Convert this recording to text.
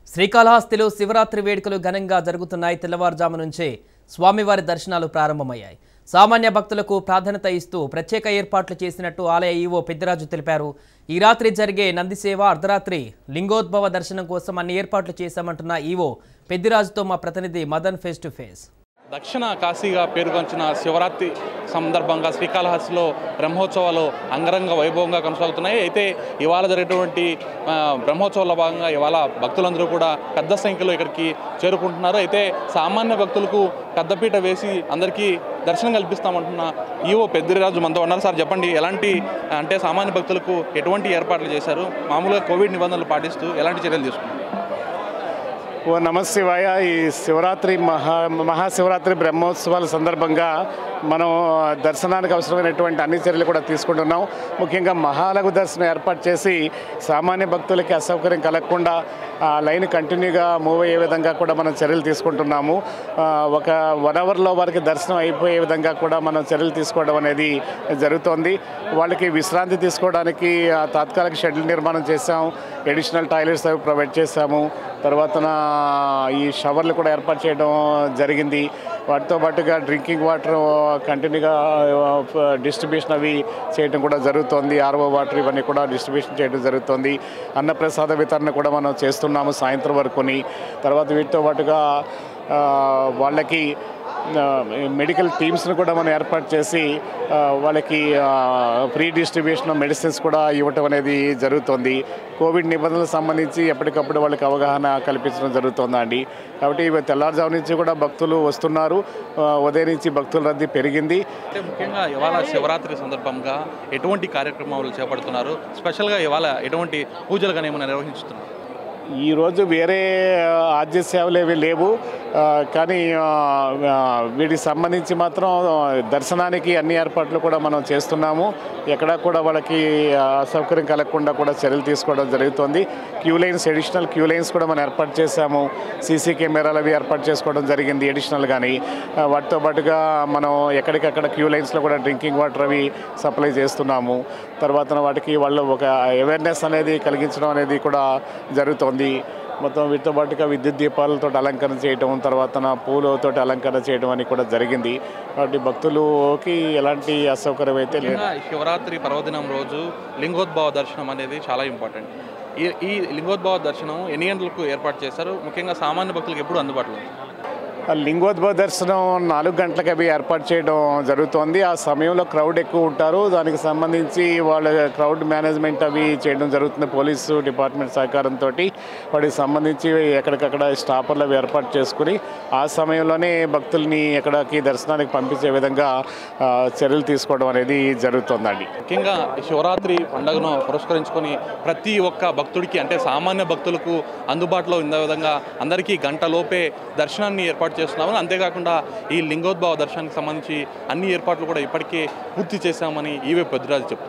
శ్రీకాళహస్తిలో శివరాత్రి వేడుకలు ఘనంగా జరుగుతున్నాయి తెల్లవారుజాము నుంచే స్వామివారి దర్శనాలు ప్రారంభమయ్యాయి సామాన్య భక్తులకు ప్రాధాన్యత ఇస్తూ ప్రత్యేక ఏర్పాట్లు చేసినట్టు ఆలయ ఈవో పెద్దిరాజు తెలిపారు ఈ రాత్రి జరిగే నందిసేవ అర్ధరాత్రి లింగోద్భవ దర్శనం కోసం అన్ని ఏర్పాట్లు చేశామంటున్న ఈవో పెద్దిరాజుతో మా ప్రతినిధి మదన్ ఫేస్ టు ఫేస్ దక్షిణ కాశీగా పేరుగాంచిన శివరాత్రి సందర్భంగా శ్రీకాళహస్తిలో బ్రహ్మోత్సవాలు అంగరంగ వైభవంగా కొనసాగుతున్నాయి అయితే ఇవాళ జరిగేటువంటి ఆ, బ్రహ్మోత్సవాల భాగంగా ఇవాళ భక్తులందరూ కూడా పెద్ద సంఖ్యలో ఇక్కడికి చేరుకుంటున్నారు అయితే సామాన్య భక్తులకు పెద్దపీట వేసి అందరికీ దర్శనం కల్పిస్తామంటున్న ఈవో పెద్దిరాజు మనతో ఉన్నారు సార్ చెప్పండి ఎలాంటి అంటే సామాన్య భక్తులకు ఎటువంటి ఏర్పాట్లు చేశారు మామూలుగా కోవిడ్ నిబంధనలు పాటిస్తూ ఎలాంటి చర్యలు తీసుకున్నారు ఓ నమశివాయ ఈ శివరాత్రి మహా మహాశివరాత్రి బ్రహ్మోత్సవాల సందర్భంగా మనం దర్శనానికి అవసరమైనటువంటి అన్ని చర్యలు కూడా తీసుకుంటున్నాం ముఖ్యంగా మహాలఘు దర్శనం ఏర్పాటు చేసి సామాన్య భక్తులకి అసౌకర్యం కలగకుండా ఆ లైన్ కంటిన్యూగా మూవ్ అయ్యే విధంగా కూడా మనం చర్యలు తీసుకుంటున్నాము ఆ, ఒక వన్ అవర్లో వారికి దర్శనం అయిపోయే విధంగా కూడా మనం చర్యలు తీసుకోవడం అనేది జరుగుతోంది వాళ్ళకి విశ్రాంతి తీసుకోవడానికి ఆ, తాత్కాలిక షెడ్యూల్ నిర్మాణం చేశాం ఎడిషనల్ టాయిలెట్స్ అవి ప్రొవైడ్ చేశాము తర్వాత ఈ షవర్లు కూడా ఏర్పాటు చేయడం జరిగింది వాటితో పాటుగా డ్రింకింగ్ వాటర్ కంటిన్యూగా డిస్ట్రిబ్యూషన్ అవి చేయడం కూడా జరుగుతోంది ఆర్ఓ వాటర్ ఇవన్నీ కూడా డిస్ట్రిబ్యూషన్ చేయడం జరుగుతోంది అన్నప్రసాద వితరణ కూడా మనం చేస్తున్నాము సాయంత్రం వరకుని తర్వాత వీటితో పాటుగా ఆ, వాళ్ళకి ఆ, మెడికల్ టీమ్స్ని కూడా మనం ఏర్పాటు చేసి ఆ, వాళ్ళకి ఫ్రీ డిస్ట్రిబ్యూషన్ మెడిసిన్స్ కూడా ఇవ్వటం అనేది జరుగుతుంది కోవిడ్ నిబంధనలకు సంబంధించి ఎప్పటికప్పుడు వాళ్ళకి అవగాహన కల్పించడం జరుగుతుందండి కాబట్టి ఇవి తెల్లారుజాము నుంచి కూడా భక్తులు వస్తున్నారు ఆ, ఉదయం నుంచి భక్తుల రద్దీ పెరిగింది అంటే ముఖ్యంగా ఇవాళ శివరాత్రి సందర్భంగా ఎటువంటి కార్యక్రమాలు చేపడుతున్నారు స్పెషల్గా ఇవాళ ఎటువంటి పూజలు కానీ ఏమైనా నిర్వహిస్తున్నారు ఈరోజు వేరే ఆద్య సేవలు ఏవి లేవు ఆ, కానీ ఆ, ఆ, వీటికి సంబంధించి మాత్రం దర్శనానికి అన్ని ఏర్పాట్లు కూడా మనం చేస్తున్నాము ఎక్కడా కూడా వాళ్ళకి ఆ, అసౌకర్యం కలగకుండా కూడా చర్యలు తీసుకోవడం జరుగుతుంది queue lines additional queue lines కూడా మనం ఏర్పాటు చేశాము సీసీ కెమెరాలు అవి ఏర్పాటు చేసుకోవడం జరిగింది ఎడిషనల్ కానీ ఆ, వాటితో పాటుగా మనం ఎక్కడికక్కడ క్యూ లైన్స్లో కూడా డ్రింకింగ్ వాటర్ అవి సప్లై చేస్తున్నాము తర్వాత వాటికి వాళ్ళు ఒక అవేర్నెస్ అనేది కలిగించడం అనేది కూడా జరుగుతోంది మొత్తం వీటితో పాటుగా విద్యుత్ దీపాలతో అలంకరణ చేయడం తర్వాత పూలతో అలంకరణ చేయడం అని కూడా జరిగింది కాబట్టి భక్తులకి ఎలాంటి అసౌకర్యం అయితే లేదు ముఖ్యంగా ఈ శివరాత్రి పర్వదినం రోజు లింగోద్భవ దర్శనం అనేది చాలా ఇంపార్టెంట్ ఈ ఈ లింగోద్భవ దర్శనం ఎన్ని గంటలకు ఏర్పాటు చేస్తారు ముఖ్యంగా సామాన్య భక్తులకు ఎప్పుడు అందుబాటులో ఉంది ఆ లింగోద్భవ దర్శనం నాలుగు గంటలకు అవి ఏర్పాటు చేయడం జరుగుతోంది ఆ సమయంలో క్రౌడ్ ఎక్కువ ఉంటారు దానికి సంబంధించి వాళ్ళ క్రౌడ్ మేనేజ్మెంట్ అవి చేయడం జరుగుతుంది పోలీసు డిపార్ట్మెంట్ సహకారంతో వాటికి సంబంధించి ఎక్కడికక్కడ స్టాపర్లు అవి ఏర్పాటు చేసుకుని ఆ సమయంలోనే భక్తుల్ని ఎక్కడికి దర్శనానికి పంపించే విధంగా ఆ, చర్యలు తీసుకోవడం అనేది జరుగుతుందండి ముఖ్యంగా ఈ శివరాత్రి పండుగను పురస్కరించుకొని ప్రతి ఒక్క భక్తుడికి అంటే సామాన్య భక్తులకు అందుబాటులో ఉండే విధంగా అందరికీ గంట లోపే దర్శనాన్ని ఏర్పాటు చేస్తున్నామని అంతేకాకుండా ఈ లింగోద్భవ దర్శనానికి సంబంధించి అన్ని ఏర్పాట్లు కూడా ఇప్పటికే పూర్తి చేశామని ఈవే పెద్దరాజు చెప్తున్నారు